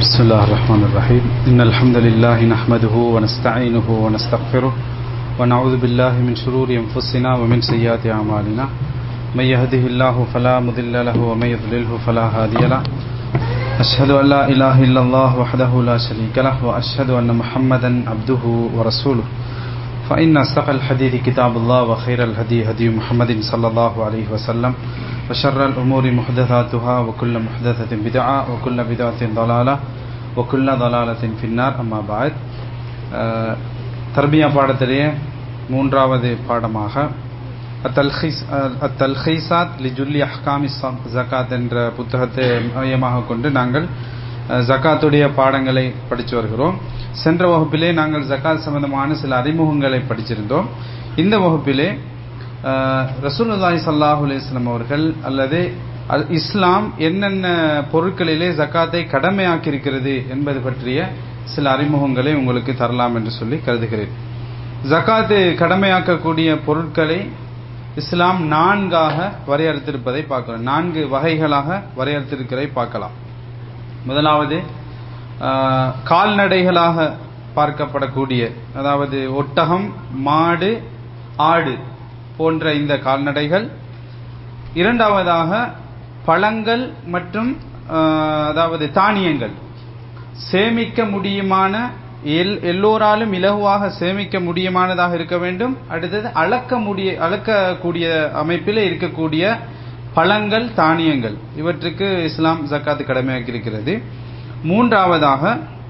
بسم الله الرحمن الرحيم إن الحمد لله نحمده ونستعينه ونستغفره ونعوذ بالله من شرور أنفسنا ومن سيئات أعمالنا من يهده الله فلا مضل له ومن يضلله فلا هادي له أشهد أن لا إله إلا الله وحده لا شريك له وأشهد أن محمدا عبده ورسوله فإن أصدق الحديث كتاب الله وخير الهدي هدي محمد صلى الله عليه وسلم وشر الأمور محدثاتها وكل محدثة بدعة وكل بدعة ضلالة وكل ضلالة في النار أما بعد தர்பியா பாடத்திலேயே மூன்றாவது பாடமாக அத்தல்ஹீஸ் அத்தல்ஹீசாத் லிஜுல்லி அஹ்காமி ஜக்காத் என்ற புத்தகத்தை மையமாக கொண்டு நாங்கள் ஜக்காத்துடைய பாடங்களை படித்து வருகிறோம் சென்ற வகுப்பிலே நாங்கள் ஜக்காத் சம்பந்தமான சில அறிமுகங்களை படிச்சிருந்தோம் இந்த வகுப்பிலே ரசூலுல்லாஹி சல்லாஹூ அலிஸ்லாம் அவர்கள் அல்லது இஸ்லாம் என்னென்ன பொருட்களிலே ஜக்காத்தை கடமையாக்கி இருக்கிறது என்பது பற்றிய சில அறிமுகங்களை உங்களுக்கு தரலாம் என்று சொல்லி கருதுகிறேன் ஜக்காத்து கடமையாக்கக்கூடிய பொருட்களை இஸ்லாம் நான்காக வரையறுத்திருப்பதை பார்க்கலாம் நான்கு வகைகளாக வரையறுத்திருக்கிறதை பார்க்கலாம் முதலாவது கால்நடைகளாக பார்க்கப்படக்கூடிய அதாவது ஒட்டகம் மாடு ஆடு போன்ற இந்த கால்நடைகள் இரண்டாவதாக பழங்கள் மற்றும் அதாவது தானியங்கள் சேமிக்க முடியுமான எல் எல்லோராலும் இலகுவாக சேமிக்க முடியுமானதாக இருக்க வேண்டும் அடுத்தது அளக்க முடிய அளக்கக்கூடிய அமைப்பில் இருக்கக்கூடிய பழங்கள் தானியங்கள் இவற்றுக்கு இஸ்லாம் ஜக்காத்து கடமையாக்கி இருக்கிறது மூன்றாவதாக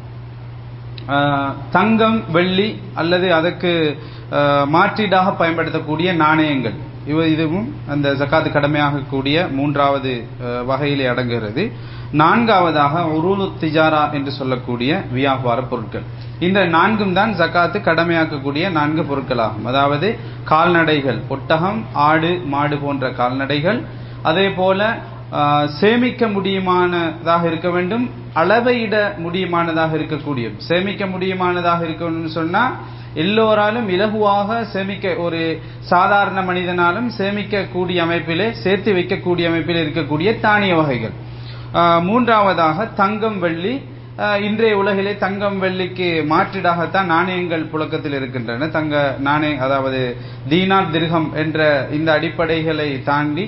தங்கம் வெள்ளி அல்லது அதற்கு மாற்றீடாக பயன்படுத்தக்கூடிய நாணயங்கள் இவ இதுவும் அந்த ஜக்காத்து கடமையாகக்கூடிய மூன்றாவது வகையிலே அடங்குகிறது நான்காவதாக உருளு திஜாரா என்று சொல்லக்கூடிய வியாபார பொருட்கள் இந்த நான்கும் தான் ஜக்காத்து கடமையாக்கக்கூடிய நான்கு பொருட்களாகும் அதாவது கால்நடைகள் ஒட்டகம் ஆடு மாடு போன்ற கால்நடைகள் அதே போல சேமிக்க முடியுமானதாக இருக்க வேண்டும் அளவையிட முடியுமானதாக இருக்கக்கூடிய சேமிக்க முடியுமானதாக இருக்கணும்னு சொன்னா எல்லோராலும் இலகுவாக சேமிக்க ஒரு சாதாரண மனிதனாலும் சேமிக்க கூடிய அமைப்பிலே சேர்த்து வைக்கக்கூடிய அமைப்பில் இருக்கக்கூடிய தானிய வகைகள் மூன்றாவதாக தங்கம் வெள்ளி இன்றைய உலகிலே தங்கம் வெள்ளிக்கு மாற்றீடாகத்தான் நாணயங்கள் புழக்கத்தில் இருக்கின்றன தங்க நாணய அதாவது தீனார் திருகம் என்ற இந்த அடிப்படைகளை தாண்டி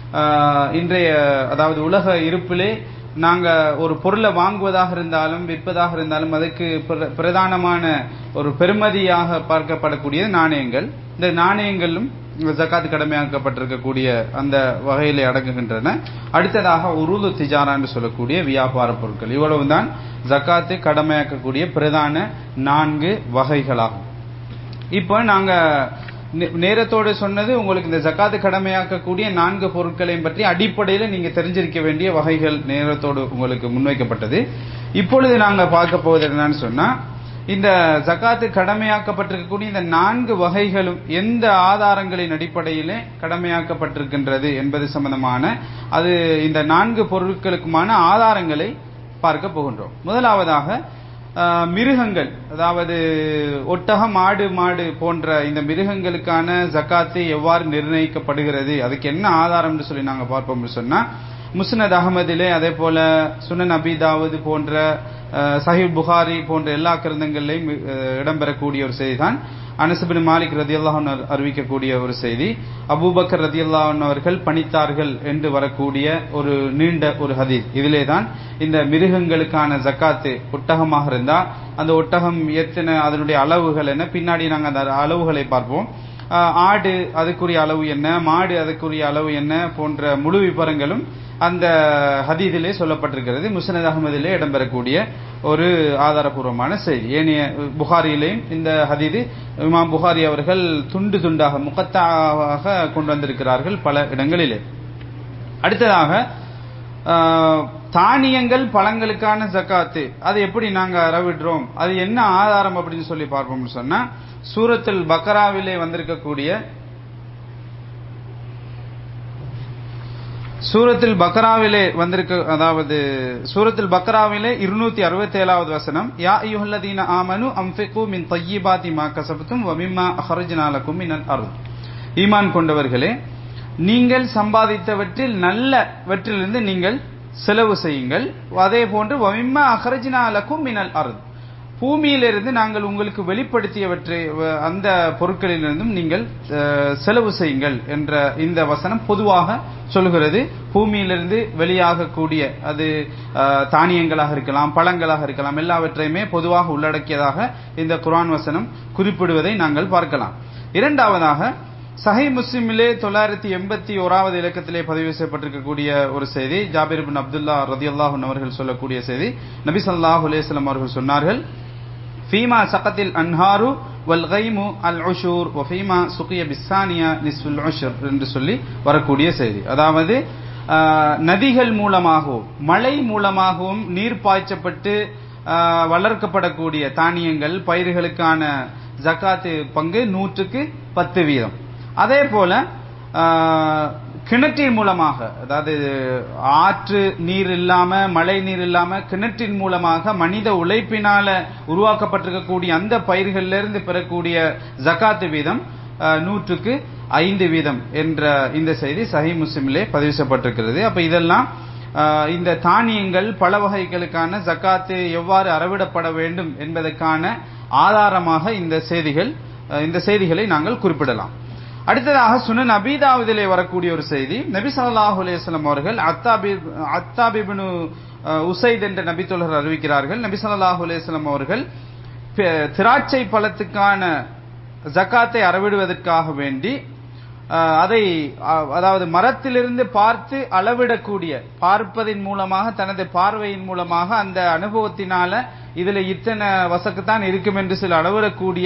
இன்றைய அதாவது உலக இருப்பிலே நாங்க ஒரு பொருளை வாங்குவதாக இருந்தாலும் விற்பதாக இருந்தாலும் அதுக்கு பிரதானமான ஒரு பெருமதியாக பார்க்கப்படக்கூடிய நாணயங்கள் இந்த நாணயங்களும் ஜக்காத்து கடமையாக்கப்பட்டிருக்கக்கூடிய அந்த வகையிலே அடங்குகின்றன அடுத்ததாக உருது திஜாரா என்று சொல்லக்கூடிய வியாபார பொருட்கள் இவ்வளவுதான் ஜக்காத்து கடமையாக்கக்கூடிய பிரதான நான்கு வகைகளாகும் இப்போ நாங்க நேரத்தோடு சொன்னது உங்களுக்கு இந்த ஜக்காத்து கடமையாக்கக்கூடிய நான்கு பொருட்களையும் பற்றி அடிப்படையில் நீங்க தெரிஞ்சிருக்க வேண்டிய வகைகள் நேரத்தோடு உங்களுக்கு முன்வைக்கப்பட்டது இப்பொழுது நாங்க பார்க்க போவது என்னன்னு சொன்னா இந்த ஜக்காத்து கடமையாக்கப்பட்டிருக்கக்கூடிய இந்த நான்கு வகைகளும் எந்த ஆதாரங்களின் அடிப்படையிலே கடமையாக்கப்பட்டிருக்கின்றது என்பது சம்பந்தமான அது இந்த நான்கு பொருட்களுக்குமான ஆதாரங்களை பார்க்க போகின்றோம் முதலாவதாக மிருகங்கள் அதாவது ஒட்டகம் மாடு மாடு போன்ற இந்த மிருகங்களுக்கான ஜக்காத்து எவ்வாறு நிர்ணயிக்கப்படுகிறது அதுக்கு என்ன ஆதாரம்னு சொல்லி நாங்க பார்ப்போம் சொன்னா முஸ்னத் அகமதிலே அதே போல சுனன் அபிதாவது போன்ற சஹிப் புகாரி போன்ற எல்லா கிரந்தங்களையும் இடம்பெறக்கூடிய ஒரு செய்தி தான் அனசுபின் மாலிக் ரதி அல்லாஹன் அறிவிக்கக்கூடிய ஒரு செய்தி அபூபக்கர் ரதி அல்லாஹன் அவர்கள் பணித்தார்கள் என்று வரக்கூடிய ஒரு நீண்ட ஒரு ஹதீஸ் இதிலே தான் இந்த மிருகங்களுக்கான ஜக்காத்து ஒட்டகமாக இருந்தா அந்த ஒட்டகம் எத்தனை அதனுடைய அளவுகள் என்ன பின்னாடி நாங்கள் அந்த அளவுகளை பார்ப்போம் ஆடு அதுக்குரிய அளவு என்ன மாடு அதுக்குரிய அளவு என்ன போன்ற முழு விவரங்களும் அந்த ஹதீதிலே சொல்லப்பட்டிருக்கிறது முசனத் அகமதிலே இடம்பெறக்கூடிய ஒரு ஆதாரபூர்வமான செய்தி ஏனைய புகாரியிலேயும் இந்த ஹதீது இமாம் புகாரி அவர்கள் துண்டு துண்டாக முகத்தாக கொண்டு வந்திருக்கிறார்கள் பல இடங்களிலே அடுத்ததாக தானியங்கள் பழங்களுக்கான ஜக்காத்து அது எப்படி நாங்க அறவிடுறோம் அது என்ன ஆதாரம் அப்படின்னு சொல்லி பார்ப்போம்னு சொன்னா சூரத்தில் பக்கராவிலே வந்திருக்கக்கூடிய சூரத்தில் பக்ராவிலே வந்திருக்க அதாவது சூரத்தில் பக்ராவிலே இருநூத்தி அறுபத்தி ஏழாவது வசனம் யா யுஹல்லதீன ஆமனு அம்ஃபிகு மின் தையிபாதி மா கசபத்தும் வமிம்மா அஹர்ஜினாலக்கும் மினல் அருள் ஈமான் கொண்டவர்களே நீங்கள் சம்பாதித்தவற்றில் நல்லவற்றிலிருந்து நீங்கள் செலவு செய்யுங்கள் அதே போன்று வமிம்மா அஹ்ரஜ்னா லக்கும் மினல் அர்த் பூமியிலிருந்து நாங்கள் உங்களுக்கு வெளிப்படுத்தியவற்றை வ- அந்த பொருட்களிலிருந்தும் நீங்கள் அஹ், செலவு செய்யுங்கள் என்ற இந்த வசனம் பொதுவாக சொல்கிறது பூமியிலிருந்து வெளியாகக்கூடிய அது அஹ், தானியங்களாக இருக்கலாம் பழங்களாக இருக்கலாம் எல்லாவற்றையுமே பொதுவாக உள்ளடக்கியதாக இந்த குர்ஆன் வசனம் குறிப்பிடுவதை நாங்கள் பார்க்கலாம் இரண்டாவதாக சஹி முஸ்லிமிலே தொள்ளாயிரத்தி எண்பத்தி ஓராவது இலக்கத்திலே பதிவு செய்யப்பட்டிருக்கக்கூடிய ஒரு செய்தி ஜாபிர் பின் அப்துல்லா ரதியல்லாஹு அவர்கள் சொல்லக்கூடிய செய்தி நபி ஸல்லல்லாஹு அலைஹி வஸல்லம் அவர்கள் சொன்னார்கள் ஃபீமா சகத்தில் அன்ஹாரு வல் கைமு அல் உஷூர் வஃபீமா சுகிய பிஸ்ஸானியா நிஸ்ஃபுல் உஷர் என்று சொல்லி வரக்கூடிய செய்தி அதாவது ஆஹ், நதிகள் மூலமாகவும் மழை மூலமாகவும் நீர் பாய்ச்சப்பட்டு ஆஹ், வளர்க்கப்படக்கூடிய தானியங்கள் பயிர்களுக்கான ஜக்காத்து பங்கு நூற்றுக்கு பத்து வீதம் அதே போல ஆஹ், கிணற்றின் மூலமாக அதாவது ஆற்று நீர் இல்லாம மழை நீர் இல்லாம கிணற்றின் மூலமாக மனித உழைப்பினால உருவாக்கப்பட்டிருக்கக்கூடிய அந்த பயிர்கள்ல இருந்து பெறக்கூடிய ஜகாத்து வீதம் ஆஹ், நூற்றுக்கு ஐந்து வீதம் என்ற இந்த செய்தி சஹி முஸ்லிமிலே பதிவு செய்யப்பட்டிருக்கிறது அப்ப இதெல்லாம் ஆஹ், இந்த தானியங்கள் பல வகைகளுக்கான ஜக்காத்து எவ்வாறு அறவிடப்பட வேண்டும் என்பதற்கான ஆதாரமாக இந்த செய்திகள் ஆஹ், இந்த செய்திகளை நாங்கள் குறிப்பிடலாம் அடுத்ததாக சுனன் அபீதாவதிலே வரக்கூடிய ஒரு செய்தி நபி ஸல்லல்லாஹு அலைஹி வஸல்லம் அவர்கள் அத்தாபி அத்தாபிபனு உசைத் என்ற நபி தோழர் அறிவிக்கிறார்கள் நபி ஸல்லல்லாஹு அலைஹி வஸல்லம் அவர்கள் ப- திராட்சை பழத்துக்கான ஜக்காத்தை அறவிடுவதற்காக வேண்டி அஹ், அதை அ- அதாவது மரத்திலிருந்து பார்த்து அளவிடக்கூடிய பார்ப்பதின் மூலமாக தனது பார்வையின் மூலமாக அந்த அனுபவத்தினால இதுல இத்தனை வசக்குத்தான் இருக்கும் என்று சில அளவிடக்கூடிய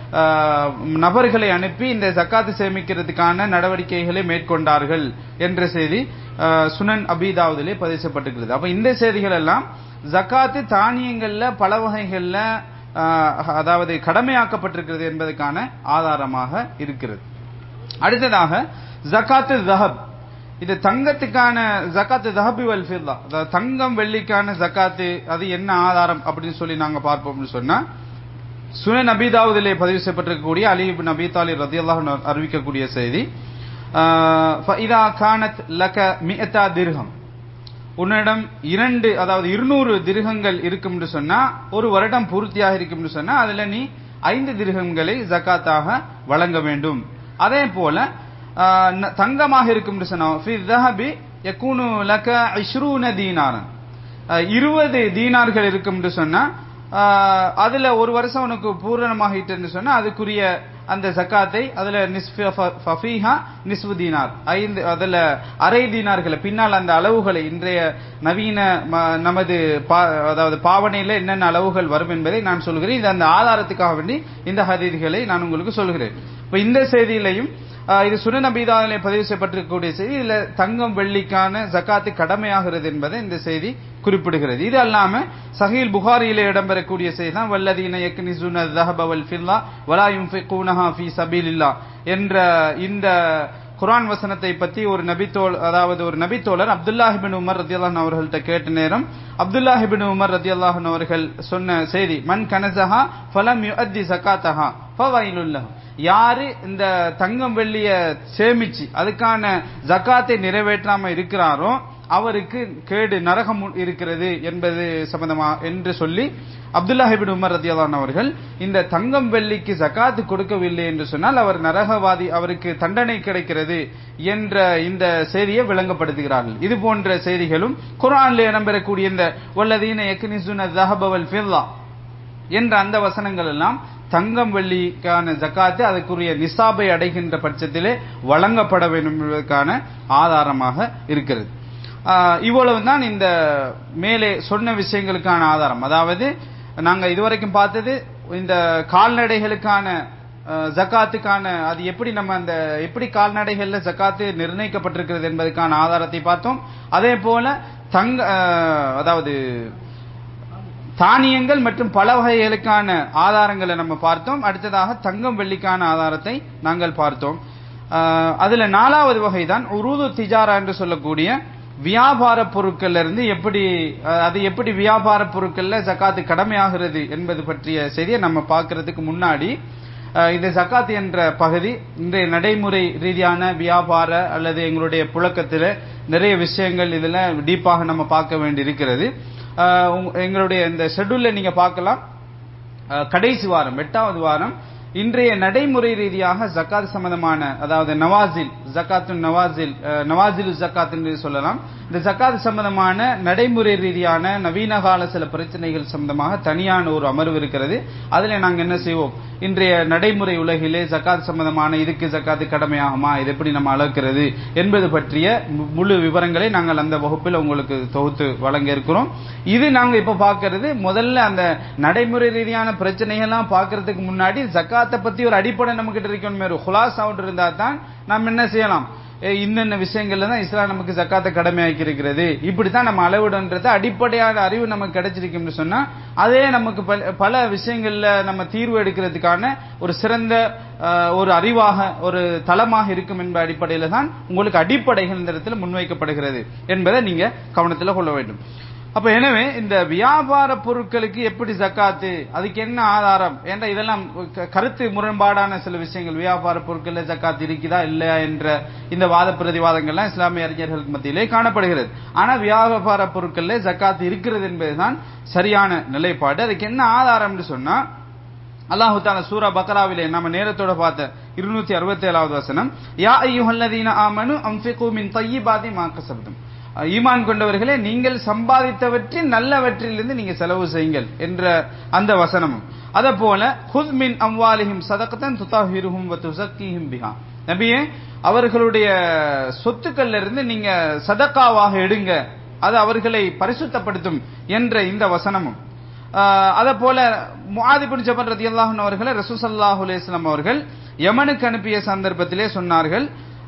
அஹ், நபர்களை அனுப்பி இந்த ஜக்காத்து சேமிக்கிறதுக்கான நடவடிக்கைகளை மேற்கொண்டார்கள் என்ற செய்தி அஹ், சுனன் அபீதாவதிலே பதிவு செய்யப்பட்டிருக்கிறது அப்ப இந்த செய்திகள் எல்லாம் ஜக்காத்து தானியங்கள்ல பல வகைகள்ல அஹ், அதாவது கடமையாக்கப்பட்டிருக்கிறது என்பதற்கான ஆதாரமாக இருக்கிறது அடுத்ததாக ஜகாத்து ஜஹப் இது தங்கத்துக்கான ஜகாத்து ஜஹபி வல் ஃபில்லா அதாவது தங்கம் வெள்ளிக்கான ஜகாத்து அது என்ன ஆதாரம் அப்படின்னு சொல்லி நாங்க பார்ப்போம்னு சொன்னா சுனன் நபீதாவுதிலே பதிவு செய்யப்பட்டிருக்கக்கூடிய அலி இப்னு அபி தாலிப் ரதியல்லாஹு அன்ஹு அறிவிக்கக்கூடிய செய்தி ஃபஇதா கானத் லக மிஅதா திர்ஹம் உன்னிடம் இரண்டு அதாவது இருநூறு திருகங்கள் இருக்கும் என்று சொன்னா ஒரு வருடம் பூர்த்தியாக இருக்கும் என்று சொன்னா அதுல நீ ஐந்து திருகங்களை ஜக்காத்தாக வழங்க வேண்டும் அதே போல ஆஹ், ந- தங்கமாக இருக்கும் என்று சொன்னா ஃபி ذهبி யகூனு லக 20 தீனாரன் இருபது தீனார்கள் இருக்கும் என்று சொன்னா ஆஹ், அதுல ஒரு வருஷம் உனக்கு பூரணமாகிட்டு சொன்னா அதுக்குரிய அந்த ஜக்காத்தை அதுல நிஸ்ஃபி ஃப- ஃபஃபீஹா நிஸ்வு தீனார் ஐந்து அதுல அரை தீனார்களை பின்னால் அந்த அளவுகளை இன்றைய நவீன ம- நமது பா- அதாவது பாவனையில என்னென்ன அளவுகள் வரும் என்பதை நான் சொல்கிறேன் இது அந்த ஆதாரத்துக்காக வேண்டி இந்த ஹதீதுகளை நான் உங்களுக்கு சொல்கிறேன் இப்ப இந்த செய்தியிலையும் ஆஹ், இது சுனநபீதாவிலே பதிவு செய்யப்பட்டிருக்கக்கூடிய செய்தி இதுல தங்கம் வெள்ளிக்கான ஜக்காத்து கடமையாகிறது என்பதை இந்த செய்தி குறிப்பிடுகிறது இது அல்லாம சஹீல் புகாரியிலே இடம்பெறக்கூடிய செய்தி தான் வல்லதீன யக்னிசுன ذهب والفضة ولا ينفقونها في سبيل الله என்ற இந்த குர்ஆன் வசனத்தை பத்தி ஒரு நபித்தோல் அதாவது ஒரு நபித்தோழர் அப்துல்லாஹிபின் உமர் ரதியல்லாஹு அவர்கள்ட்ட கேட்ட நேரம் அப்துல்லாஹிபின் உமர் ரதியல்லாஹு அவர்கள் சொன்ன செய்தி மன் கனசஹா ஃபலம் யுஅத்தி ஜகாத்தஹா ஃபவைலுல் லஹு யாரு இந்த தங்கம் வெள்ளிய சேமிச்சு அதுக்கான ஜக்காத்தை நிறைவேற்றாம இருக்கிறாரோ அவருக்கு கேடு நரகம் இருக்கிறது என்பது சம்பந்தமா என்று சொல்லி அப்துல்லாஹிபின் உமர் ரதியல்லான் அவர்கள் இந்த தங்கம் வெள்ளிக்கு ஜக்காத்து கொடுக்கவில்லை என்று சொன்னால் அவர் நரகவாதி அவருக்கு தண்டனை கிடைக்கிறது என்ற இந்த செய்தியை விளங்கப்படுத்துகிறார்கள் இது போன்ற செய்திகளும் குர்ஆன்ல இடம்பெறக்கூடிய இந்த வல்லதீன யக்னிசுன ذهب والفضة என்ற அந்த வசனங்கள் எல்லாம் தங்கம் வெள்ளிக்கான ஜக்காத்து அதுக்குரிய நிசாபை அடைகின்ற பட்சத்திலே வழங்கப்பட வேண்டும் என்பதற்கான ஆதாரமாக இருக்கிறது ஆஹ் இவ்வளவு தான் இந்த மேலே சொன்ன விஷயங்களுக்கான ஆதாரம் அதாவது நாங்க இதுவரைக்கும் பார்த்தது இந்த கால்நடைகளுக்கான அஹ், ஜக்காத்துக்கான அது எப்படி நம்ம அந்த எப்படி கால்நடைகள்ல ஜக்காத்து நிர்ணயிக்கப்பட்டிருக்கிறது என்பதற்கான ஆதாரத்தை பார்த்தோம் அதே போல தங்க அஹ், அதாவது தானியங்கள் மற்றும் பல வகைகளுக்கான ஆதாரங்களை நம்ம பார்த்தோம் அடுத்ததாக தங்கம் வெள்ளிக்கான ஆதாரத்தை நாங்கள் பார்த்தோம் ஆஹ் அதுல நாலாவது வகை தான் உருது திஜாரா என்று சொல்லக்கூடிய வியாபார பொருட்கள்ல இருந்து எப்படி அஹ், அது எப்படி வியாபார பொருட்கள்ல ஜக்காத்து கடமையாகிறது என்பது பற்றிய செய்தியை நம்ம பார்க்கறதுக்கு முன்னாடி அஹ், இந்த ஜக்காத் என்ற பகுதி இன்றைய நடைமுறை ரீதியான வியாபார அல்லது எங்களுடைய புழக்கத்தில் நிறைய விஷயங்கள் இதுல டீப்பாக நம்ம பார்க்க வேண்டி இருக்கிறது அஹ், உங்க- எங்களுடைய இந்த ஷெட்யூல்ல நீங்க பார்க்கலாம் அஹ், கடைசி வாரம் எட்டாவது வாரம் இன்றைய நடைமுறை ரீதியாக ஜக்காத் சம்பந்தமான அதாவது நவாசில் ஜக்காத்து நவாசில் அஹ், நவாசில் ஜக்காத் என்று சொல்லலாம் இந்த ஜக்காத் சம்பந்தமான நடைமுறை ரீதியான நவீன கால சில பிரச்சனைகள் சம்பந்தமாக தனியான ஒரு அமர்வு இருக்கிறது அதில் நாங்கள் என்ன செய்வோம் இன்றைய நடைமுறை உலகிலே ஜக்காத் சம்பந்தமான இதுக்கு ஜக்காத்து கடமையாகுமா இது எப்படி நம்ம அளக்கிறது என்பது பற்றிய மு- முழு விவரங்களை நாங்கள் அந்த வகுப்பில் உங்களுக்கு தொகுத்து வழங்க இருக்கிறோம் இது நாங்க இப்ப பார்க்கிறது முதல்ல அந்த நடைமுறை ரீதியான பிரச்சனைகள்லாம் பார்க்கறதுக்கு முன்னாடி ஜக்காத்தை பத்தி ஒரு அடிப்படை நம்ம கிட்ட இருக்கணும் ஒரு ஹுலாஸ் அவுட் இருந்தா தான் நாம் என்ன செய்யலாம் ஏ, இன்னென்ன விஷயங்கள்ல தான் இஸ்லாம் நமக்கு ஜக்காத்தை கடமையாக்கி இருக்கிறது இப்படித்தான் நம்ம அளவிடன்றது அடிப்படையான அறிவு நமக்கு கிடைச்சிருக்கும்னு சொன்னா அதே நமக்கு பல- பல விஷயங்கள்ல நம்ம தீர்வு எடுக்கிறதுக்கான ஒரு சிறந்த அஹ், ஒரு அறிவாக ஒரு தளமாக இருக்கும் என்ற அடிப்படையில தான் உங்களுக்கு அடிப்படைகள் இந்த இடத்துல முன்வைக்கப்படுகிறது என்பதை நீங்க கவனத்தில் கொள்ள வேண்டும் அப்ப எனவே இந்த வியாபார பொருட்களுக்கு எப்படி ஜக்காத்து அதுக்கு என்ன ஆதாரம் என்ற இதெல்லாம் க- கருத்து முரண்பாடான சில விஷயங்கள் வியாபார பொருட்கள்ல ஜக்காத் இருக்குதா இல்லையா என்ற இந்த வாத பிரதிவாதங்கள்லாம் இஸ்லாமிய அறிஞர்களுக்கு மத்தியிலே காணப்படுகிறது ஆனா வியாபார பொருட்கள்ல ஜக்காத் இருக்கிறது என்பதுதான் சரியான நிலைப்பாடு அதுக்கு என்ன ஆதாரம்னு சொன்னா அல்லாஹு தாலா சூரா பக்ராவிலே நம்ம நேரத்தோட பார்த்த இருநூத்தி அறுபத்தி ஏழாவது வசனம் யா ஐயுஹல்லதீன ஆமனு அன்ஃபிகு மின் தய்யிபாதி மா கஸப்தும் ஈமான் கொண்டவர்களே நீங்கள் சம்பாதித்தவற்றின் நல்லவற்றிலிருந்து நீங்க செலவு செய்யுங்கள் என்ற அந்த வசனமும் அத போல குத் மின் அம்வாலிஹிம் சதகத்தன் துதாஹிருஹும் வ துஸக்கீஹிம் பிஹா நபியே அவர்களுடைய சொத்துக்கள்ல இருந்து நீங்க சதக்காவாக எடுங்க அது அவர்களை பரிசுத்தப்படுத்தும் என்ற இந்த வசனமும் அத போல முஆதிபின் ஜபல் ரதியல்லாஹு அன்ஹு அவர்களை ரசூல் ஸல்லல்லாஹு அலைஹி வஸல்லம் அவர்கள் யமனுக்கு அனுப்பிய சந்தர்ப்பத்திலே சொன்னார்கள்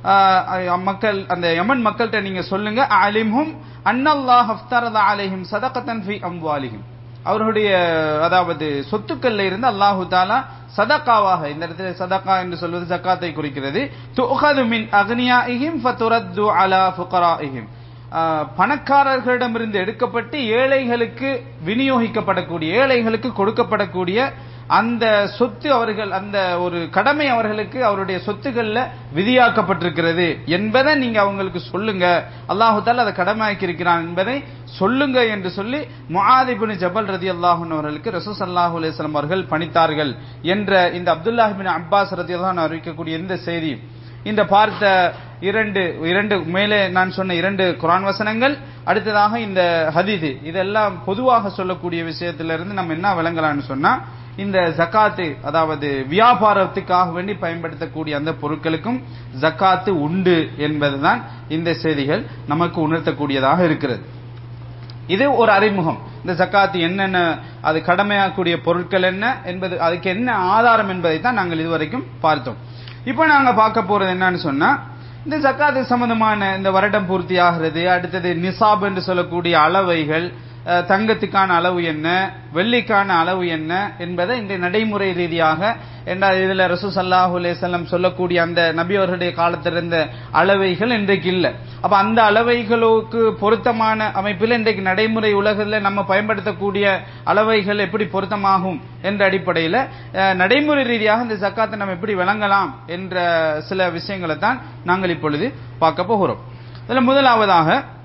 ஆஹ் மக்கள் அந்த யமன் மக்கள்கிட்ட நீங்க சொல்லுங்க அலிம்ஹும் அன்னல்லாஹ் அஃப்தரத அலைஹிம் சதகத்தன் ஃபி அம்வாலிஹிம் அவர்களுடைய அதாவது சொத்துக்கள்ல இருந்து அல்லாஹு தாலா சதக்காவாக இந்த இடத்துல சதக்கா என்று சொல்வது ஜக்காத்தை குறிக்கிறது துஹது மின் அக்னியாஇஹிம் ஃபதுரத்து அலா ஃபுகராஇஹிம் ஆஹ் பணக்காரர்களிடமிருந்து எடுக்கப்பட்டு ஏழைகளுக்கு விநியோகிக்கப்படக்கூடிய ஏழைகளுக்கு கொடுக்கப்படக்கூடிய அந்த சொத்து அவர்கள் அந்த ஒரு கடமை அவர்களுக்கு அவருடைய சொத்துக்கள்ல விதியாக்கப்பட்டிருக்கிறது என்பதை நீங்க அவங்களுக்கு சொல்லுங்க அல்லாஹு தாலா அதை கடமையாக்கி இருக்கிறான் என்பதை சொல்லுங்க என்று சொல்லி முஆதிபின் ஜபல் ரதி அல்லாஹன் அவர்களுக்கு ரசூஸ் அல்லாஹு அலையம் அவர்கள் பணித்தார்கள் என்ற இந்த அப்துல்லாஹிபின் அப்பாஸ் ரதி அல்லாஹன் அறிவிக்கக்கூடிய இந்த செய்தி இந்த பார்த்த இரண்டு இரண்டு மேலே நான் சொன்ன இரண்டு குரான் வசனங்கள் அடுத்ததாக இந்த ஹதீது இதெல்லாம் பொதுவாக சொல்லக்கூடிய விஷயத்திலிருந்து நம்ம என்ன விளங்கலாம்னு சொன்னா இந்த ஜக்காத்து அதாவது வியாபாரத்துக்காக வேண்டி பயன்படுத்தக்கூடிய அந்த பொருட்களுக்கும் ஜக்காத்து உண்டு என்பதுதான் இந்த செய்திகள் நமக்கு உணர்த்தக்கூடியதாக இருக்கிறது இது ஒரு அறிமுகம் இந்த ஜக்காத்து என்னென்ன அது கடமையாக்கூடிய பொருட்கள் என்ன என்பது அதுக்கு என்ன ஆதாரம் என்பதை தான் நாங்கள் இதுவரைக்கும் பார்த்தோம் இப்போ நாங்க பார்க்க போறது என்னன்னு சொன்னா இந்த ஜக்காத்து சம்பந்தமான இந்த வருடம் பூர்த்தி ஆகிறது அடுத்தது நிசாப் என்று சொல்லக்கூடிய அளவைகள் அஹ், தங்கத்துக்கான அளவு என்ன வெள்ளிக்கான அளவு என்ன என்பதை இந்த நடைமுறை ரீதியாக என்ற இதுல ரசூ சல்லாஹூ அலையம் சொல்லக்கூடிய அந்த நபி அவர்களுடைய காலத்தில் இருந்த அளவைகள் இன்றைக்கு இல்லை அப்ப அந்த அளவைகளுக்கு பொருத்தமான அமைப்பில் இன்றைக்கு நடைமுறை உலகத்தில் நம்ம பயன்படுத்தக்கூடிய அளவைகள் எப்படி பொருத்தமாகும் என்ற அடிப்படையில் அஹ், நடைமுறை ரீதியாக இந்த ஜக்காத்தை நம்ம எப்படி விளங்கலாம் என்ற சில விஷயங்களை தான் நாங்கள் இப்பொழுது பார்க்க போகிறோம் இதுல முதலாவதாக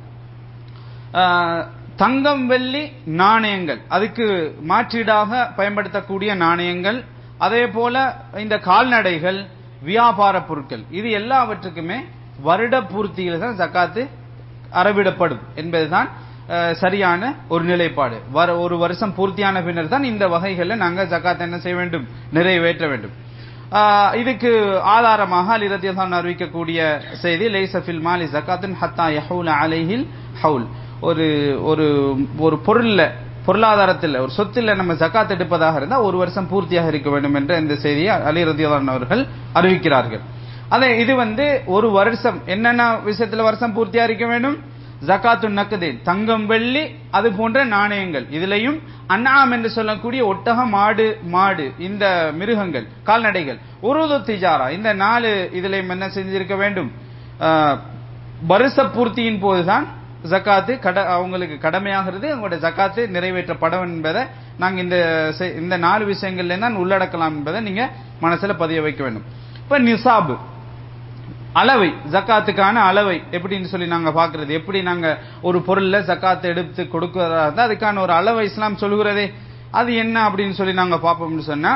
அஹ், தங்கம் வெள்ளி நாணயங்கள் அதுக்கு மாற்றீடாக பயன்படுத்தக்கூடிய நாணயங்கள் அதே போல இந்த கால்நடைகள் வியாபார பொருட்கள் இது எல்லாவற்றுக்குமே வருட பூர்த்தியில் தான் ஜக்காத்து அறவிடப்படும் என்பதுதான் அஹ், சரியான ஒரு நிலைப்பாடு வர ஒரு வருஷம் பூர்த்தியான பின்னர் தான் இந்த வகைகளில் நாங்கள் ஜக்காத் என்ன செய்ய வேண்டும் நிறைவேற்ற வேண்டும் ஆஹ் இதுக்கு ஆதாரமாக அலி ரத்தியதான் அறிவிக்கக்கூடிய செய்தி லைசஃபில் மாலி ஜக்காத்தின் ஹத்தா யஹூல அலைஹில் ஹவுல் ஒரு ஒரு ஒரு பொருள்ல பொருளாதாரத்தில் ஒரு சொத்தில் நம்ம ஜக்காத் எடுப்பதாக இருந்தால் ஒரு வருஷம் பூர்த்தியாக இருக்க வேண்டும் என்ற இந்த செய்தியை அலி ரத்தியதான் அவர்கள் அறிவிக்கிறார்கள் அதே இது வந்து ஒரு வருஷம் என்னென்ன விஷயத்துல வருஷம் பூர்த்தியா இருக்க வேண்டும் ஜக்காத்து நக்குதேன் தங்கம் வெள்ளி அது போன்ற நாணயங்கள் இதுலயும் அன்னாம் என்று சொல்லக்கூடிய ஒட்டகம் மாடு மாடு இந்த மிருகங்கள் கால்நடைகள் உருது திஜாரா இந்த நாலு இதுலயும் என்ன செஞ்சிருக்க வேண்டும் ஆஹ், வருஷ பூர்த்தியின் போதுதான் ஜக்காத்து கட அவங்களுக்கு கடமையாகிறது அவங்களுடைய ஜக்காத்து நிறைவேற்றப்படும் என்பதை நாங்க இந்த செ- இந்த நாலு விஷயங்கள்ல தான் உள்ளடக்கலாம் என்பதை நீங்க மனசுல பதிய வைக்க வேண்டும் இப்ப நிசாபு அளவை ஜக்காத்துக்கான அளவை எப்படின்னு சொல்லி நாங்க பாக்குறது எப்படி நாங்க ஒரு பொருள்ல ஜக்காத்தை எடுத்து கொடுக்கிறதா இருந்தா அதுக்கான ஒரு அளவை இஸ்லாம் சொல்லுகிறதே அது என்ன அப்படின்னு சொல்லி நாங்க பார்ப்போம்னு சொன்னா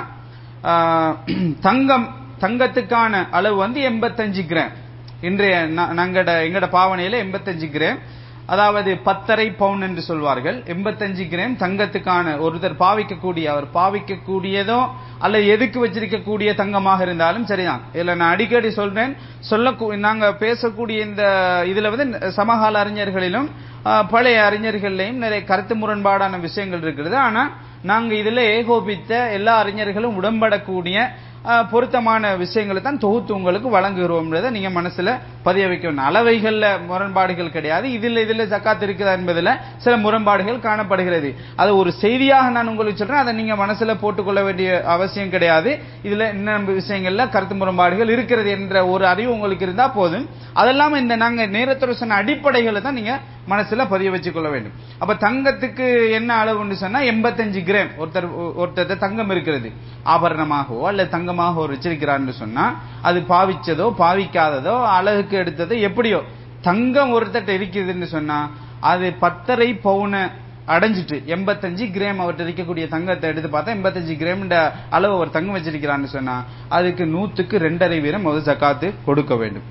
ஆஹ், தங்கம் தங்கத்துக்கான அளவு வந்து எண்பத்தஞ்சு கிராம் இன்றைய ந- நாங்கட எங்கட பாவனையில எண்பத்தஞ்சு கிராம் அதாவது பத்தரை பவுன் என்று சொல்வார்கள் எண்பத்தஞ்சு கிராம் தங்கத்துக்கான ஒருத்தர் பாவிக்கக்கூடிய அவர் பாவிக்கக்கூடியதோ அல்ல எதுக்கு வச்சிருக்கக்கூடிய தங்கமாக இருந்தாலும் சரிதான் இதுல நான் அடிக்கடி சொல்றேன் சொல்ல நாங்க பேசக்கூடிய இந்த இதுல வந்து சமகால அறிஞர்களிலும் ஆஹ், பழைய அறிஞர்களையும் நிறைய கருத்து முரண்பாடான விஷயங்கள் இருக்கிறது ஆனா நாங்க இதுல ஏகோபித்த எல்லா அறிஞர்களும் உடன்படக்கூடிய ஆஹ், பொருத்தமான விஷயங்களை தான் தொகுத்து உங்களுக்கு வழங்குகிறோம்ன்றதை நீங்க மனசுல பதிய வைக்கணும் அளவைகள்ல முரண்பாடுகள் கிடையாது இதுல இதுல ஜக்காத் இருக்குதா என்பதுல சில முரண்பாடுகள் காணப்படுகிறது அது ஒரு செய்தியாக நான் உங்களுக்கு சொல்றேன் அதை நீங்க மனசுல போட்டுக்கொள்ள வேண்டிய அவசியம் கிடையாது இதுல இன்னும் விஷயங்கள்ல கருத்து முரண்பாடுகள் இருக்கிறது என்ற ஒரு அறிவு உங்களுக்கு இருந்தா போதும் அதெல்லாம் இந்த நாங்க நேரத்தோட சொன்ன அடிப்படைகளை தான் நீங்க மனசுல பதிய வச்சுக் கொள்ள வேண்டும் அப்ப தங்கத்துக்கு என்ன அளவுன்னு சொன்னா எண்பத்தஞ்சு கிராம் ஒருத்தர் ஒருத்தர் தங்கம் இருக்கிறது ஆபரணமாகவோ அல்லது தங்கமாக ஒரு வச்சிருக்கிறான்னு சொன்னா அது பாவிச்சதோ பாவிக்காததோ அழகுக்கு எடுத்ததோ எப்படியோ தங்கம் ஒருத்தட்ட இருக்குதுன்னு சொன்னா அது பத்தரை பவுன அடைஞ்சிட்டு எண்பத்தஞ்சு கிராம் அவர்கிட்ட இருக்கக்கூடிய தங்கத்தை எடுத்து பார்த்தா எண்பத்தஞ்சு கிராம் அளவு அவர் தங்கம் வச்சிருக்கிறான்னு சொன்னா அதுக்கு நூத்துக்கு ரெண்டரை வீதம் அவர் ஜக்காத்து கொடுக்க வேண்டும்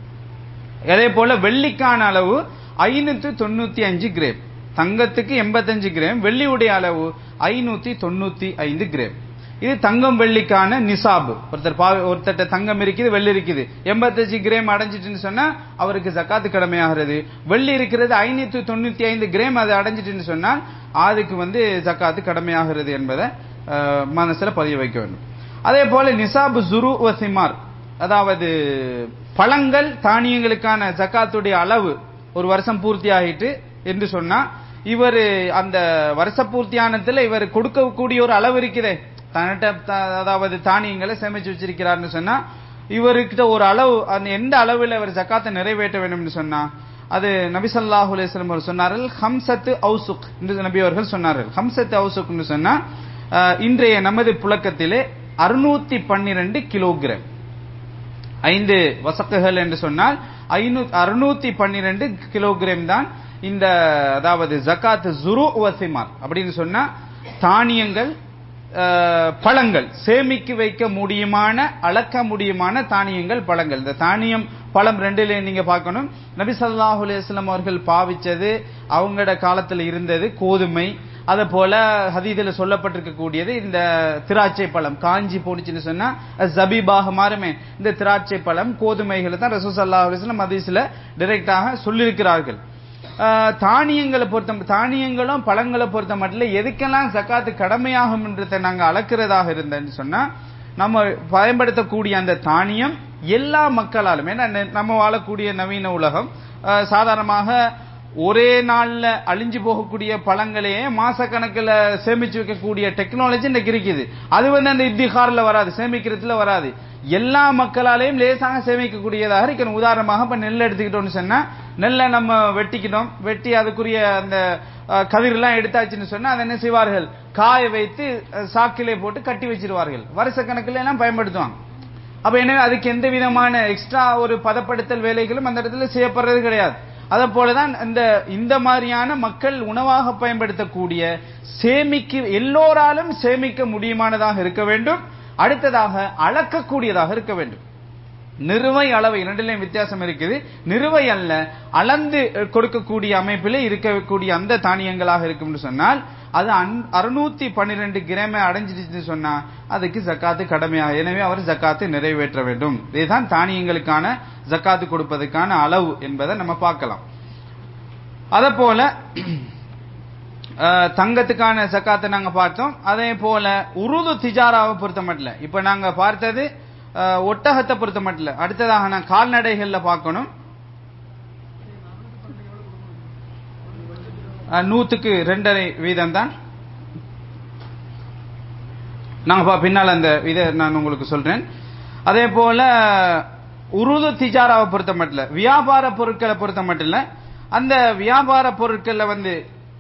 அதே போல வெள்ளிக்கான அளவு ஐநூத்தி தொண்ணூத்தி அஞ்சு கிராம் தங்கத்துக்கு எண்பத்தஞ்சு கிராம் வெள்ளியுடைய அளவு ஐநூத்தி தொண்ணூத்தி ஐந்து கிராம் இது தங்கம் வெள்ளிக்கான நிசாபு ஒருத்தர் பா ஒருத்தட்ட தங்கம் இருக்குது வெள்ளி இருக்குது எண்பத்தஞ்சு கிராம் அடைஞ்சிட்டுன்னு சொன்னா அவருக்கு ஜக்காத்து கடமையாகிறது வெள்ளி இருக்கிறது ஐநூத்தி தொண்ணூத்தி ஐந்து கிராம் அது அடைஞ்சிட்டுன்னு சொன்னால் அதுக்கு வந்து ஜக்காத்து கடமையாகிறது என்பதை அஹ், மனசுல பதிய வைக்க வேண்டும் அதே போல நிசாபு ஜுரு வசிமார் அதாவது பழங்கள் தானியங்களுக்கான ஜக்காத்துடைய அளவு ஒரு வருஷம் பூர்த்தி ஆகிட்டு என்று சொன்னா இவர் அந்த வருஷ பூர்த்தியானத்துல இவர் கொடுக்கக்கூடிய ஒரு அளவு இருக்குதே தன்னிட்ட த- அதாவது தானியங்களை சேமிச்சு வச்சிருக்கிறார்னு சொன்னா இவர்கிட்ட ஒரு அளவு அந்த எந்த அளவில் அவர் ஜக்காத்தை நிறைவேற்ற வேண்டும்னு சொன்னா அது நபி ஸல்லல்லாஹு அலைஹி வஸல்லம் அவர் சொன்னார்கள் ஹம்சத்து அவுசுக் என்று நபி அவர்கள் சொன்னார்கள் ஹம்சத்து அவுசுக்னு சொன்னா அஹ், இன்றைய நமது புழக்கத்திலே அறுநூத்தி பன்னிரண்டு கிலோகிராம் ஐந்து வசக்குகள் என்று சொன்னால் ஐநூ அறுநூத்தி பன்னிரண்டு கிலோகிராம் தான் இந்த அதாவது ஜக்காத் ஜுரு வசிமார் அப்படின்னு சொன்னா தானியங்கள் அஹ், பழங்கள் சேமிக்க வைக்க முடியுமான அளக்க முடியுமான தானியங்கள் பழங்கள் இந்த தானியம் பழம் ரெண்டுல நீங்க பார்க்கணும் நபி ஸல்லல்லாஹு அலைஹி வஸல்லம் அவர்கள் பாவிச்சது அவங்களோட காலத்துல இருந்தது கோதுமை அதே போல ஹதீதுல சொல்லப்பட்டிருக்கக்கூடியது இந்த திராட்சை பழம் காஞ்சி போனுச்சுன்னு சொன்னா அது ஜபீபாக மாறுமே இந்த திராட்சை பழம் கோதுமைகளை தான் ரசூல் ஸல்லல்லாஹு அலைஹி வஸல்லம் ஹதீஸ்ல டைரக்டாக சொல்லியிருக்கிறார்கள் ஆஹ், தானியங்களை பொறுத்த தானியங்களும் பழங்களை பொறுத்த மட்டும் எதுக்கெல்லாம் ஜக்காத்து கடமையாகும் என்றதை நாங்க அளக்கிறதாக இருந்தேன்னு சொன்னா நம்ம பயன்படுத்தக்கூடிய அந்த தானியம் எல்லா மக்களாலும் ஏன்னா நெ- நம்ம வாழக்கூடிய நவீன உலகம் ஆஹ், சாதாரணமாக ஒரே நாள்ல அழிஞ்சு போகக்கூடிய பழங்களையே மாசக்கணக்கில் சேமிச்சு வைக்கக்கூடிய டெக்னாலஜி இன்னைக்கு இருக்குது அது வந்து அந்த இத்திகாரில் வராது சேமிக்கிறதுல வராது எல்லா மக்களாலையும் லேசாக சேமிக்கக்கூடியதாக இருக்கணும் உதாரணமாக இப்ப நெல் எடுத்துக்கிட்டோம்னு சொன்னா நெல்லை நம்ம வெட்டிக்கிட்டோம் வெட்டி அதுக்குரிய அந்த அஹ், கதிரெல்லாம் எடுத்தாச்சுன்னு சொன்னா அதை என்ன செய்வார்கள் காய வைத்து அஹ், சாக்கிலே போட்டு கட்டி வச்சிருவார்கள் வருஷ கணக்குல எல்லாம் பயன்படுத்துவாங்க அப்ப என்ன அதுக்கு எந்த விதமான எக்ஸ்ட்ரா ஒரு பதப்படுத்தல் வேலைகளும் அந்த இடத்துல செய்யப்படுறது கிடையாது அதே போலதான் இந்த இந்த மாதிரியான மக்கள் உணவாக பயன்படுத்தக்கூடிய சேமிக்க எல்லோராலும் சேமிக்க முடியுமானதாக இருக்க வேண்டும் அடுத்ததாக அளக்கக்கூடியதாக இருக்க வேண்டும் நிறுவை அளவு இரண்டிலையும் வித்தியாசம் இருக்குது நிறுவை அல்ல அளந்து அஹ், கொடுக்கக்கூடிய அமைப்பிலே இருக்கக்கூடிய அந்த தானியங்களாக இருக்கும்னு சொன்னால் அது அறுநூத்தி பன்னிரெண்டு கிராம அடைஞ்சிடுச்சுன்னு சொன்னா அதுக்கு ஜக்காத்து கடமையாக எனவே அவர் ஜக்காத்து நிறைவேற்ற வேண்டும் இதுதான் தானியங்களுக்கான ஜக்காத்து கொடுப்பதற்கான அளவு என்பதை நம்ம பார்க்கலாம் அதே போல அஹ், தங்கத்துக்கான ஜக்காத்தை நாங்க பார்த்தோம் அதே போல உருது திஜாராவை பொறுத்த மட்டும் இப்ப நாங்க பார்த்தது அஹ், ஒட்டகத்தை பொறுத்த மட்டும் அடுத்ததாக நான் கால்நடைகள்ல பார்க்கணும் அஹ், நூத்துக்கு ரெண்டரை வீதம் தான் நாங்க பா- பின்னால் அந்த இதை நான் உங்களுக்கு சொல்றேன் அதே போல உருது திஜாராவை பொறுத்த மட்டும் வியாபார பொருட்களை பொறுத்த மட்டும் அந்த வியாபார பொருட்கள்ல வந்து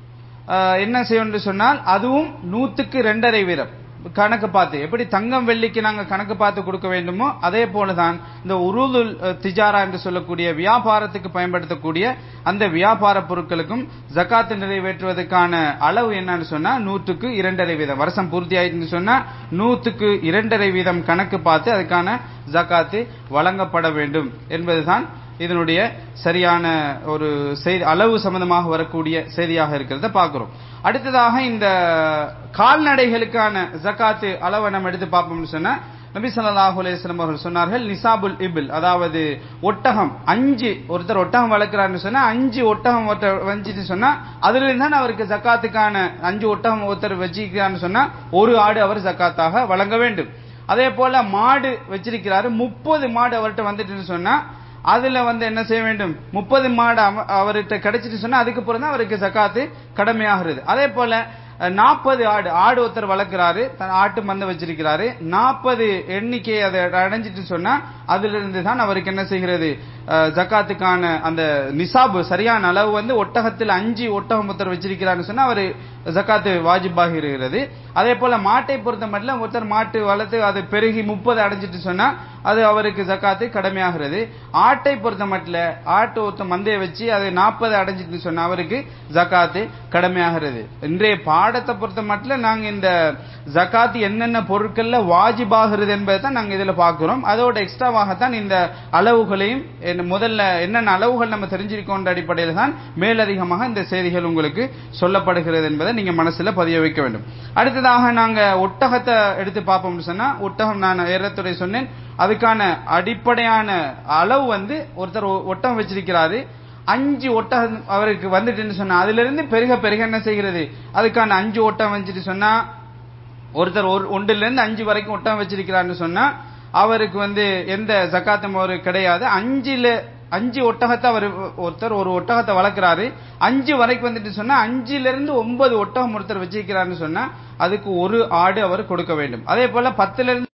அஹ், என்ன செய்யணும்னு சொன்னால் அதுவும் நூத்துக்கு ரெண்டரை வீதம் கணக்கு பார்த்து எப்படி தங்கம் வெள்ளிக்கு நாங்க கணக்கு பார்த்து கொடுக்க வேண்டுமோ அதே போலதான் இந்த உருதுல் அஹ், திஜாரா என்று சொல்லக்கூடிய வியாபாரத்துக்கு பயன்படுத்தக்கூடிய அந்த வியாபார பொருட்களுக்கும் ஜகாத்து நிறைவேற்றுவதற்கான அளவு என்னன்னு சொன்னா நூற்றுக்கு இரண்டரை வீதம் வருஷம் பூர்த்தி ஆயிட்டுன்னு சொன்னா நூற்றுக்கு இரண்டரை வீதம் கணக்கு பார்த்து அதுக்கான ஜகாத்து வழங்கப்பட வேண்டும் என்பதுதான் இதனுடைய சரியான ஒரு செய்தி அளவு சம்பந்தமாக வரக்கூடிய செய்தியாக இருக்கிறத பார்க்கிறோம் அடுத்ததாக இந்த கால்நடைகளுக்கான ஜகாத்து அளவை நம்ம எடுத்து பார்ப்போம்னு சொன்னா நபி ஸல்லல்லாஹு அலைஹி வஸல்லம் அவர்கள் சொன்னார்கள் நிசாபுல் இபில் அதாவது ஒட்டகம் அஞ்சு ஒருத்தர் ஒட்டகம் வளர்க்கிறாருன்னு சொன்னா அஞ்சு ஒட்டகம் ஒருத்தர் வஞ்சிட்டு சொன்னா அதுல இருந்து தான் அவருக்கு ஜக்காத்துக்கான அஞ்சு ஒட்டகம் ஒருத்தர் வச்சிருக்கிறான்னு சொன்னா ஒரு ஆடு அவர் ஜக்காத்தாக வழங்க வேண்டும் அதே போல மாடு வச்சிருக்கிறாரு முப்பது மாடு அவர்கிட்ட வந்துட்டுன்னு சொன்னா அதுல வந்து என்ன செய்ய வேண்டும் முப்பது மாடு அவ- அவர்கிட்ட கிடைச்சிட்டு சொன்னா அதுக்கு பிறகு தான் அவருக்கு ஜக்காத்து கடமையாகிறது அதே போல நாற்பது ஆடு ஆடு ஒருத்தர் வளர்க்கிறாரு தன் ஆட்டு மந்த வச்சிருக்கிறாரு நாற்பது எண்ணிக்கை அதை அடைஞ்சிட்டு சொன்னா அதுல இருந்து தான் அவருக்கு என்ன செய்கிறது அஹ், ஜக்காத்துக்கான அந்த நிசாபு சரியான அளவு வந்து ஒட்டகத்தில் அஞ்சு ஒட்டகம் ஒருத்தர் வச்சிருக்கிறாருன்னு சொன்னா அவரு ஜக்காத்து வாஜிபாகி இருக்கிறது அதே போல மாட்டை பொறுத்த மட்டும் ஒருத்தர் மாட்டு வளர்த்து அது பெருகி முப்பது அடைஞ்சிட்டு சொன்னா அது அவருக்கு ஜக்காத்து கடமையாகிறது ஆட்டை பொறுத்த மட்டும் ஆட்டு ஒருத்தர் மந்தையை வச்சு அது நாற்பது அடைஞ்சிட்டு சொன்னா அவருக்கு ஜக்காத்து கடமையாகிறது இன்றைய பாடத்தை பொறுத்த மட்டும் நாங்க இந்த ஜக்காத்து என்னென்ன பொருட்கள்ல வாஜிபாகிறது என்பதை தான் நாங்க இதுல பார்க்கிறோம் அதோட எக்ஸ்ட்ராவாகத்தான் இந்த அளவுகளையும் என்ன- முதல்ல என்னென்ன அளவுகள் நம்ம தெரிஞ்சிருக்கோன்ற அடிப்படையில் தான் மேலதிகமாக இந்த செய்திகள் உங்களுக்கு சொல்லப்படுகிறது என்பதை நீங்க மனசுல பதிய வைக்க வேண்டும் அடுத்ததாக நாங்க ஒட்டகத்தை எடுத்து பார்ப்போம்னு சொன்னா ஒட்டகம் நான் ஏறத்துறை சொன்னேன் அதுக்கான அடிப்படையான அளவு வந்து ஒருத்தர் ஒ- ஒட்டகம் வச்சிருக்கிறாரு அஞ்சு ஒட்டகம் அவருக்கு வந்துட்டுன்னு சொன்னா அதுல இருந்து பெருக பெருக என்ன செய்கிறது அதுக்கான அஞ்சு ஒட்டகம் வச்சுட்டு சொன்னா ஒருத்தர் ஒரு ஒன்றுல இருந்து அஞ்சு வரைக்கும் ஒட்டகம் வச்சிருக்கிறாருன்னு சொன்னா அவருக்கு வந்து எந்த ஜக்காத்தும் அவரு கிடையாது அஞ்சுல அஞ்சு ஒட்டகத்தை அவர் ஒருத்தர் ஒரு ஒட்டகத்தை வளர்க்கிறாரு அஞ்சு வரைக்கும் வந்துட்டு சொன்னா அஞ்சுல இருந்து ஒன்பது ஒட்டகம் ஒருத்தர் வச்சிருக்கிறாருன்னு சொன்னா அதுக்கு ஒரு ஆடு அவர் கொடுக்க வேண்டும் அதே போல பத்துல இருந்து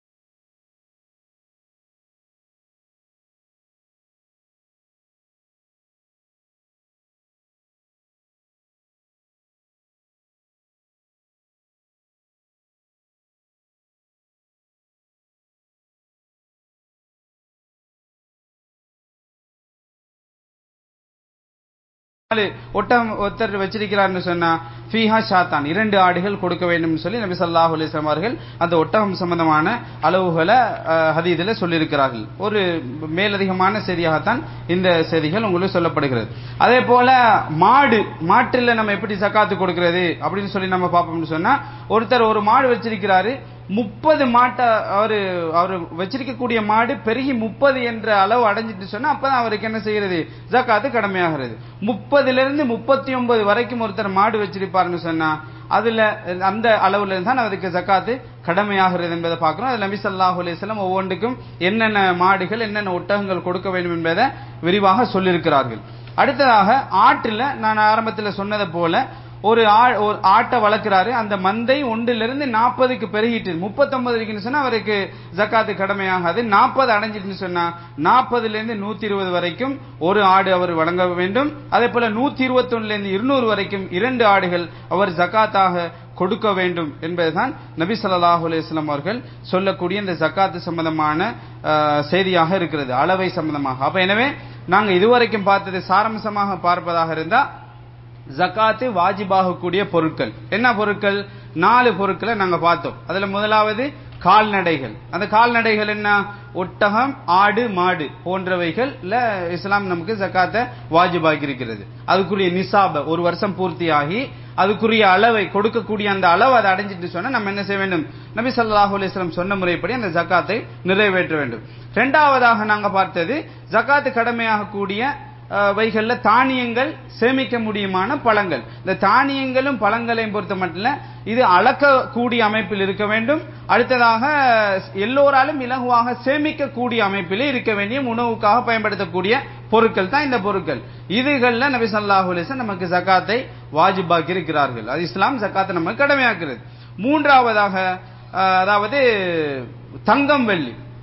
நாலு ஒட்டகம் ஒருத்தர் வச்சிருக்கிறார்னு சொன்னா ஃபீஹா ஷாத்தான் இரண்டு ஆடுகள் கொடுக்க வேண்டும் சொல்லி நபி ஸல்லல்லாஹு அலைஹி வஸல்லம் அவர்கள் அந்த ஒட்டகம் சம்பந்தமான அளவுகளை அஹ், ஹதீதுல சொல்லியிருக்கிறார்கள் ஒரு மேலதிகமான செய்தியாகத்தான் இந்த செய்திகள் உங்களுக்கு சொல்லப்படுகிறது அதே போல மாடு மாட்டுல நம்ம எப்படி சக்காத்து கொடுக்கிறது அப்படின்னு சொல்லி நம்ம பார்ப்போம்னு சொன்னா ஒருத்தர் ஒரு மாடு வச்சிருக்கிறாரு முப்பது மாட்டை அவரு அவர் வச்சிருக்கக்கூடிய மாடு பெருகி முப்பது என்ற அளவு அடைஞ்சிட்டு சொன்னா அப்பதான் அவருக்கு என்ன செய்யறது ஜக்காத்து கடமையாகிறது முப்பதுல இருந்து முப்பத்தி ஒன்பது வரைக்கும் ஒருத்தர் மாடு வச்சிருப்பாருன்னு சொன்னா அதுல அந்த அளவுல இருந்து தான் அவருக்கு ஜக்காத்து கடமையாகிறது என்பதை பார்க்கிறோம் அது நபி ஸல்லல்லாஹு அலைஹி வஸல்லம் ஒவ்வொன்றுக்கும் என்னென்ன மாடுகள் என்னென்ன ஒட்டகங்கள் கொடுக்க வேண்டும் என்பதை விரிவாக சொல்லியிருக்கிறார்கள் அடுத்ததாக ஆற்றுல நான் ஆரம்பத்தில் சொன்னதை போல ஒரு ஆ- ஒரு ஆட்டை வளர்க்கிறாரு அந்த மந்தை ஒன்றிலிருந்து நாற்பதுக்கு பெருகிட்டு முப்பத்தொன்பது இருக்குன்னு சொன்னா அவருக்கு ஜக்காத்து கடமையாகாது நாற்பது அடைஞ்சிட்டுன்னு சொன்னா நாற்பதுல இருந்து நூத்தி இருபது வரைக்கும் ஒரு ஆடு அவர் வழங்க வேண்டும் அதே போல நூத்தி இருபத்தி இருந்து இருநூறு வரைக்கும் இரண்டு ஆடுகள் அவர் ஜக்காத்தாக கொடுக்க வேண்டும் என்பதுதான் நபி ஸல்லல்லாஹு அலைஹி வஸல்லம் அவர்கள் சொல்லக்கூடிய இந்த ஜக்காத்து சம்பந்தமான அஹ், செய்தியாக இருக்கிறது அளவை சம்பந்தமாக அப்ப எனவே நாங்க இதுவரைக்கும் பார்த்தது சாரம்சமாக பார்ப்பதாக இருந்தா ஜக்காத்து வாஜிபாகக்கூடிய பொருட்கள் என்ன பொருட்கள் நாலு பொருட்களை நாங்க பார்த்தோம் அதுல முதலாவது கால்நடைகள் அந்த கால்நடைகள் என்ன ஒட்டகம் ஆடு மாடு போன்றவைகள்ல இஸ்லாம் நமக்கு ஜக்காத்தை வாஜிபாக்கி இருக்கிறது அதுக்குரிய நிசாப ஒரு வருஷம் பூர்த்தியாகி அதுக்குரிய அளவை கொடுக்கக்கூடிய அந்த அளவு அதை அடைஞ்சிட்டு சொன்னா நம்ம என்ன செய்ய வேண்டும் நபி ஸல்லல்லாஹு அலைஹி வஸல்லம் சொன்ன முறைப்படி அந்த ஜக்காத்தை நிறைவேற்ற வேண்டும் இரண்டாவதாக நாங்க பார்த்தது ஜக்காத்து கடமையாகக்கூடிய அஹ், வைகள்ல தானியங்கள் சேமிக்க முடியுமான பழங்கள் இந்த தானியங்களும் பழங்களையும் பொறுத்த மட்டும் இது அளக்கக்கூடிய அமைப்பில் இருக்க வேண்டும் அடுத்ததாக எல்லோராலும் இலகுவாக சேமிக்கக்கூடிய அமைப்பில் இருக்க வேண்டிய உணவுக்காக பயன்படுத்தக்கூடிய பொருட்கள் தான் இந்த பொருட்கள் இதுகள்ல நபி ஸல்லல்லாஹு அலைஹி வஸல்லம் நமக்கு ஜக்காத்தை வாஜிபாக்கி இருக்கிறார்கள் அது இஸ்லாம் ஜக்காத்தை நமக்கு கடமையாக்குறது மூன்றாவதாக அஹ், அதாவது தங்கம் வெள்ளி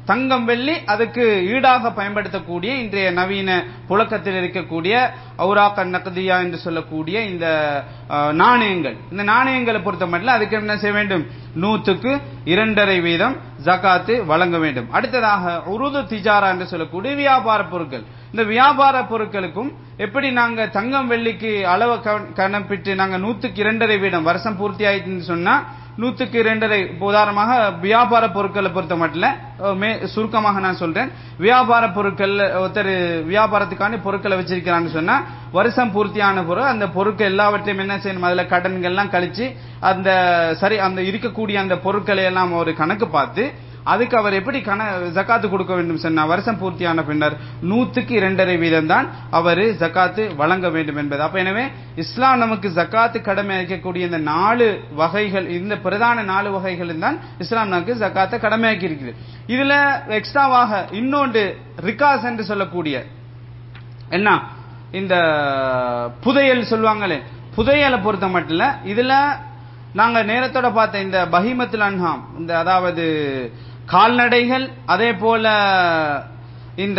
தங்கம் வெள்ளி அதுக்கு ஈடாக பயன்படுத்தக்கூடிய இன்றைய நவீன புழக்கத்தில் இருக்கக்கூடிய ஔராக்க நகதியா என்று சொல்லக்கூடிய இந்த அஹ், நாணயங்கள் இந்த நாணயங்களை பொறுத்த மட்டும் அதுக்கு என்ன செய்ய வேண்டும் நூற்றுக்கு இரண்டரை வீதம் ஜகாத்து வழங்க வேண்டும் அடுத்ததாக உருது திஜாரா என்று சொல்லக்கூடிய வியாபார பொருட்கள் இந்த வியாபார பொருட்களுக்கும் எப்படி நாங்க தங்கம் வெள்ளிக்கு அளவு கண- கணப்பிட்டு நாங்க நூத்துக்கு இரண்டரை வீதம் வருஷம் பூர்த்தி ஆயிடுச்சுன்னு சொன்னா நூத்துக்கு இரண்டரை இப்ப உதாரணமாக வியாபார பொருட்களை பொறுத்த மட்டும் அஹ், மே சுருக்கமாக நான் சொல்றேன் வியாபார பொருட்கள் ஒருத்தர் வியாபாரத்துக்கான பொருட்களை வச்சிருக்கிறான்னு சொன்னா வருஷம் பூர்த்தியான பொருள் அந்த பொருட்கள் எல்லாவற்றையும் என்ன செய்யணும் அதுல கடன்கள்லாம் கழிச்சு அந்த சரி அந்த இருக்கக்கூடிய அந்த பொருட்களை எல்லாம் ஒரு கணக்கு பார்த்து அதுக்கு அவர் எப்படி கண ஜக்காத்து கொடுக்க வேண்டும் சொன்னா வருஷம் பூர்த்தியான பின்னர் நூத்துக்கு இரண்டரை வீதம் தான் அவர் ஜக்காத்து வழங்க வேண்டும் என்பது அப்ப எனவே இஸ்லாம் நமக்கு ஜக்காத்து கடமை அளிக்கக்கூடிய இந்த நாலு வகைகள் இந்த பிரதான நாலு வகைகள் தான் இஸ்லாம் நமக்கு ஜக்காத்தை கடமையாக்கி இருக்குது இதுல எக்ஸ்ட்ராவாக இன்னொன்று ரிகாஸ் என்று சொல்லக்கூடிய என்ன இந்த புதையல் சொல்லுவாங்களே புதையலை பொறுத்த மட்டும் இல்ல இதுல நாங்க நேரத்தோட பார்த்த இந்த பஹிமத்துல் அன்ஹாம் இந்த அதாவது கால்நடைகள் அதே போல இந்த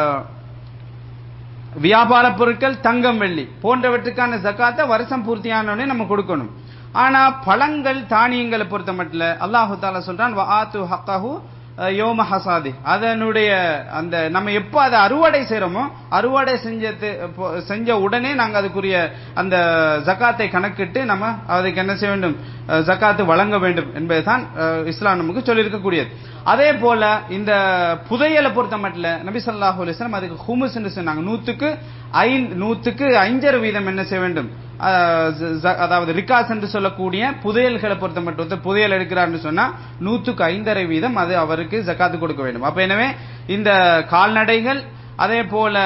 வியாபார பொருட்கள் தங்கம் வெள்ளி போன்றவற்றுக்கான ஜக்காத்தை வருஷம் பூர்த்தியான உடனே நம்ம கொடுக்கணும் ஆனா பழங்கள் தானியங்களை பொறுத்த மட்டும் அல்லாஹு தாலா சொல்றான் வஆத்து ஹக்கஹு யோம ஹசாதி அதனுடைய அந்த நம்ம எப்போ அதை அறுவடை செய்றோமோ அறுவடை செஞ்சது இப்போ செஞ்ச உடனே நாங்க அதுக்குரிய அந்த ஜக்காத்தை கணக்கிட்டு நம்ம அதுக்கு என்ன செய்ய வேண்டும் அஹ், ஜக்காத்து வழங்க வேண்டும் என்பதுதான் அஹ், இஸ்லாம் நமக்கு சொல்லியிருக்கக்கூடியது அதே போல இந்த புதையலை பொறுத்த மட்டும் நபி ஸல்லல்லாஹு அலைஹி வஸல்லம் அதுக்கு ஹுமுஸ் என்று சொன்னாங்க நூத்துக்கு ஐந்து நூத்துக்கு ஐஞ்சரை வீதம் என்ன செய்ய வேண்டும் அஹ், ஜ- ஜ- அதாவது ரிகாஸ் என்று சொல்லக்கூடிய புதையல்களை பொறுத்த மட்டும் ஒருத்தர் புதையல் எடுக்கிறார்னு சொன்னா நூத்துக்கு ஐந்தரை வீதம் அது அவருக்கு ஜக்காத்து கொடுக்க வேண்டும் அப்ப எனவே இந்த கால்நடைகள் அதே போல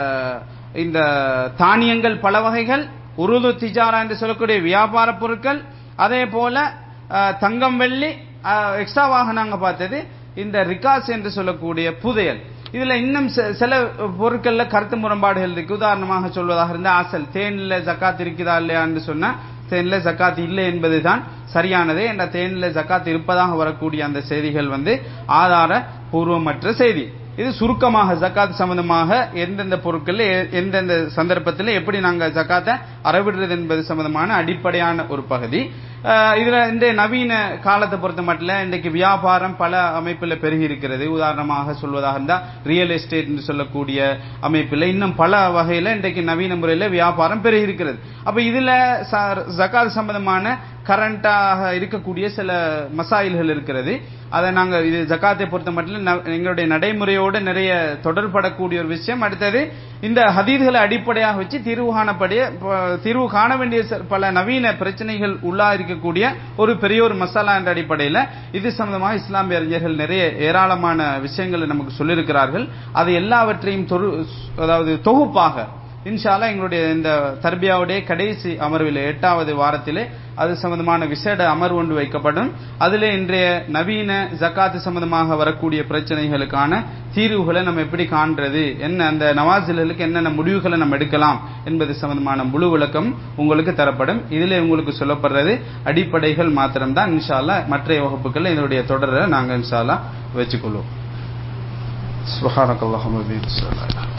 இந்த தானியங்கள் பல வகைகள் உருது திஜாரா என்று சொல்லக்கூடிய வியாபார பொருட்கள் அதே போல அஹ், தங்கம் வெள்ளி அஹ், எக்ஸ்ட்ராவாக நாங்க பார்த்தது இந்த ரிகாஸ் என்று சொல்லக்கூடிய புதையல் இதுல இன்னும் சில- சில பொருட்கள்ல கருத்து முரண்பாடுகள் இருக்கு உதாரணமாக சொல்வதாக இருந்தா அசல் தேன்ல ஜக்காத் இருக்குதா இல்லையான்னு சொன்னா தேன்ல ஜக்காத் இல்லை என்பதுதான் சரியானது என்ற தேன்ல ஜக்காத் இருப்பதாக வரக்கூடிய அந்த செய்திகள் வந்து ஆதார பூர்வமற்ற செய்தி இது சுருக்கமாக ஜக்காத் சம்பந்தமாக எந்தெந்த பொருட்கள்ல எ- எந்தெந்த சந்தர்ப்பத்தில் எப்படி நாங்க ஜக்காத்தை அறவிடுறது என்பது சம்பந்தமான அடிப்படையான ஒரு பகுதி அஹ் இதுல இந்த நவீன காலத்தை பொறுத்த மட்டும் இன்றைக்கு வியாபாரம் பல அமைப்புல பெருகி இருக்கிறது உதாரணமாக சொல்வதாக இருந்தா ரியல் எஸ்டேட் என்று சொல்லக்கூடிய அமைப்புல இன்னும் பல வகையில இன்றைக்கு நவீன முறையில வியாபாரம் பெருகி இருக்கிறது அப்ப இதுல ச- ஜக்காத் சம்பந்தமான கரண்டாக இருக்கக்கூடிய சில மசாயில்கள் இருக்கிறது அதை நாங்க இது ஜக்காத்தை பொறுத்த மட்டும் ந- எங்களுடைய நடைமுறையோடு நிறைய தொடர்படக்கூடிய ஒரு விஷயம் அடுத்தது இந்த ஹதீதுகளை அடிப்படையாக வச்சு தீர்வு காணப்படிய ப- தீர்வு காண வேண்டிய சில பல நவீன பிரச்சனைகள் உள்ளா இருக்கக்கூடிய ஒரு பெரிய ஒரு மசாலா என்ற அடிப்படையில் இது சம்பந்தமாக இஸ்லாமிய அறிஞர்கள் நிறைய ஏராளமான விஷயங்களை நமக்கு சொல்லியிருக்கிறார்கள் அது எல்லாவற்றையும் தொரு- அதாவது தொகுப்பாக இன்ஷால்லா எங்களுடைய இந்த தர்பியாவுடைய கடைசி அமர்வில் எட்டாவது வாரத்திலே அது சம்பந்தமான விசேட அமர்வு ஒன்று வைக்கப்படும் அதிலே இன்றைய நவீன ஜக்காத்து சம்பந்தமாக வரக்கூடிய பிரச்சனைகளுக்கான தீர்வுகளை நம்ம எப்படி காண்றது என்ன அந்த நவாசில்களுக்கு என்னென்ன முடிவுகளை நம்ம எடுக்கலாம் என்பது சம்பந்தமான முழு விளக்கம் உங்களுக்கு தரப்படும் இதிலே உங்களுக்கு சொல்லப்படுறது அடிப்படைகள் மாத்திரம்தான் இன்ஷால்லா மற்ற வகுப்புகள் இதனுடைய தொடரை நாங்கள் இன்ஷால்லா வச்சுக்கொள்வோம் சுபஹானக்கல்லாஹும்ம பிஹம்திஹி.